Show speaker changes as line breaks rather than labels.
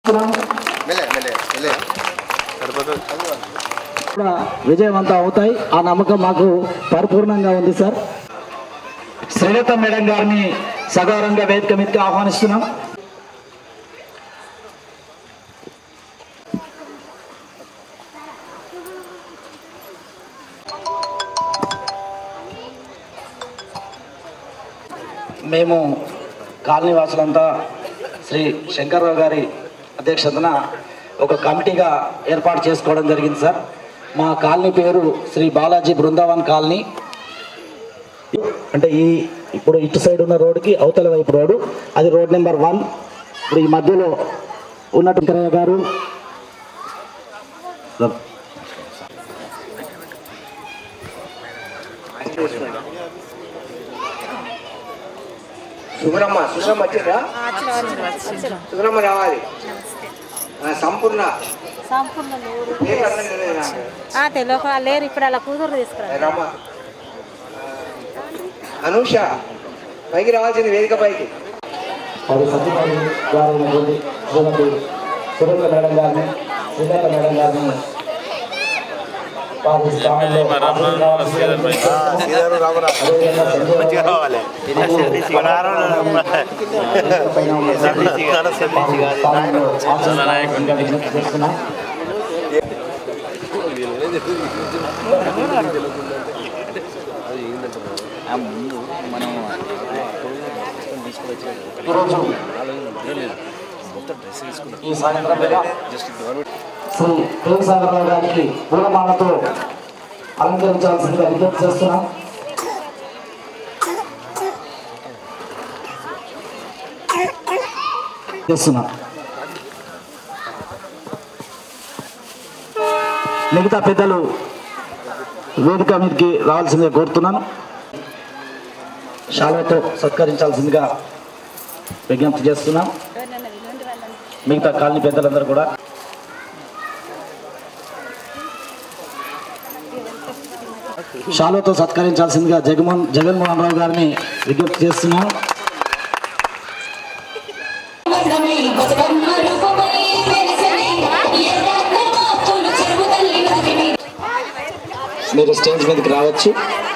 Mellea mellea mellea
కూడా విజయవంతం అవుతాయి ఆ నమ్మకం మాకు పరిపూర్ణంగా ఉంది సార్ శ్రీలత మేడం గారిని సగౌరవంగా వేదిక మీదకి ఆహ్వానిస్తున్నాం మేము కాలనీ వాసులంతా శ్రీ శంకర్రావు గారి అధ్యక్షతన ఒక కమిటీగా ఏర్పాటు చేసుకోవడం జరిగింది సార్ మా కాలనీ పేరు శ్రీ బాలాజీ బృందావన్ కాలనీ అంటే ఈ ఇప్పుడు ఇటు సైడ్ ఉన్న రోడ్డుకి అవతల వైపు రోడ్డు అది రోడ్ నెంబర్ వన్ ఇప్పుడు ఈ మధ్యలో ఉన్నట్టు శంకరయ్య గారు
సుబ్రహ్మ సుబ్రహ్మ వచ్చిందా సుబ్రహ్మ రావాలి ఆ, సంపూర్ణ
సంపూర్ణ లేరు
పేరు అర్థం తెలియదు నాకు.
ఆ, తెలియక లేరు ఇప్పుడు అలా కూతురు తీసుకురా
రమ్మ అనూష పైకి రావాల్సింది వేదిక పైకి
మరి సత్యబాబు గారు ఉన్నటువంటి శ్రీమతి సురేంద్ర మేడం గారిని శ్రీలేఖ మేడం గారిని వారి స్థానంలో అదేవిధంగా సంజయ్
రావాలి
పైన ఉన్న వారి స్థానంలో ఆశీస్సులు విజ్ఞప్తి చేస్తున్నాం. ఈరోజు ఈ సాయంత్రం వేళ శ్రీ ప్రేమసాగరరావు గారికి పూలమాలతో అలంకరించాల్సిందిగా విజ్ఞప్తి చేస్తున్నాం చేస్తున్నాం మిగతా పెద్దలు వేదిక మీదకి రావాల్సిందిగా కోరుతున్నాను శాలతో సత్కరించాల్సిందిగా విజ్ఞప్తి చేస్తున్నాం మిగతా కాలనీ పెద్దలందరూ కూడా షాలోతో సత్కరించాల్సిందిగా జగన్మోహన్ జగన్మోహన్ రావు గారిని విజ్ఞప్తి చేస్తున్నాం మీరు స్టేజ్ మీదకి రావచ్చు